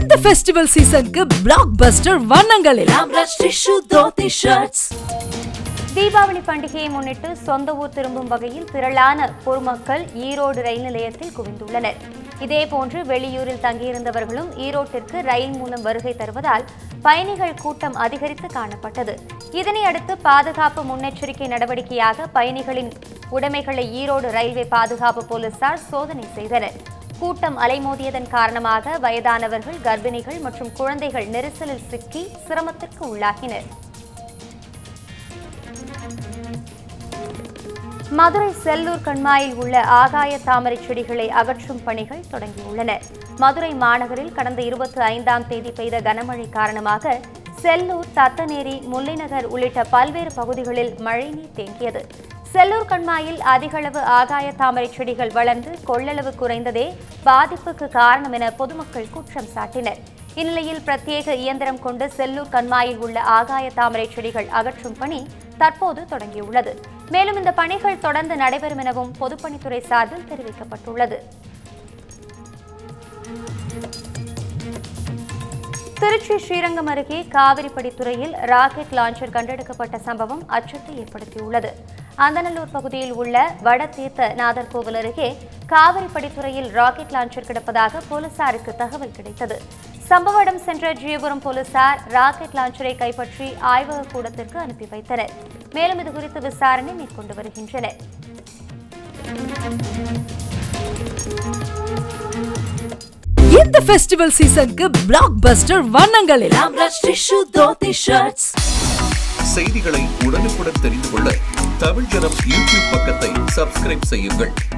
இந்த ஃபெஸ்டிவல் சீசனுக்கு blockbuster வண்ணங்களில் ஆம்ரஷ் டிஷ்யூ தோத்தி ஷர்ட்ஸ் தீபாவளி பண்டிகையை முன்னிட்டு சொந்த ஊர் திரும்பும் வகையில் திரளான பொதுமக்கள் ஈரோடு ரயில் நிலையத்தில் குவிந்துள்ளனர் இதேபோன்று வெளியூரில் தங்கியிருந்தவர்களும் ஈரோட்டிற்கு ரயில் மூலம் வருகை தருவதால் பயணிகள் கூட்டம் அதிகரித்து காணப்பட்டது இதனை அடுத்து பாதுகாப்பு முன்னெச்சரிக்கை நடவடிக்கையாக பயணிகளின் உடைமைகளை ஈரோடு ரயில்வே பாதுகாப்பு போலீசார் சோதனை செய்தனர் கூட்டம் அலைமோதியதன் காரணமாக வயதானவர்கள் கர்ப்பிணிகள் மற்றும் குழந்தைகள் நெரிசலில் சிக்கி சிரமத்திற்கு உள்ளாகினர் மதுரை செல்லூர் கண்மாயில் உள்ள ஆகாய தாமரை செடிகளை அகற்றும் பணிகள் தொடங்கியுள்ளன மதுரை மாநகரில் கடந்த இருபத்தி ஐந்தாம் தேதி பெய்த கனமழை காரணமாக செல்லூர் தத்தநேரி முல்லைநகர் உள்ளிட்ட பல்வேறு பகுதிகளில் மழைநீர் தேங்கியது செல்லூர் கண்மாயில் அதிகளவு ஆகாய தாமரை செடிகள் வளர்ந்து கொள்ளளவு குறைந்ததே பாதிப்புக்கு காரணம் என பொதுமக்கள் குற்றம் சாட்டினர் இந்நிலையில் பிரத்யேக இயந்திரம் கொண்டு செல்லூர் கண்மாயில் உள்ள ஆகாய தாமரை செடிகள் அகற்றும் பணி தற்போது தொடங்கியுள்ளது மேலும் இந்த பணிகள் தொடர்ந்து நடைபெறும் எனவும் பொதுப்பணித்துறை சார்பில் தெரிவிக்கப்பட்டுள்ளது திருச்சி ஸ்ரீரங்கம் அருகே காவிரிப்படித்துறையில் ராக்கெட் லான்ச்சர் கண்டெடுக்கப்பட்ட சம்பவம் அச்சத்தை ஏற்படுத்தியுள்ளது அந்தநல்லூர் பகுதியில் உள்ள வடதீர்த்த நாதர் கோவில் அருகே காவிரிப்படித்துறையில் ராக்கெட் லான்ச்சர் கிடப்பதாக போலீசாருக்கு தகவல் கிடைத்தது சம்பவ இடம் சென்ற ஜியபுரம் போலீசார் ராக்கெட் லான்ச்சரை கைப்பற்றி ஆய்வக கூடத்திற்கு அனுப்பி வைத்தனர் மேலும் இதுகுறித்து விசாரணை மேற்கொண்டு வருகின்றனர் இந்த ஃபெஸ்டிவல் சீசனுக்கு பிளாக் பஸ்டர் வண்ணங்களில் ஆம்ரஷ் டிஷ்யூ தோத்தி ஷர்ட்ஸ் செய்திகளை உடனுக்குடன் தெரிந்து கொள்ள தமிழ் ஜனம் யூடியூப் பக்கத்தை சப்ஸ்கிரைப் செய்யுங்கள்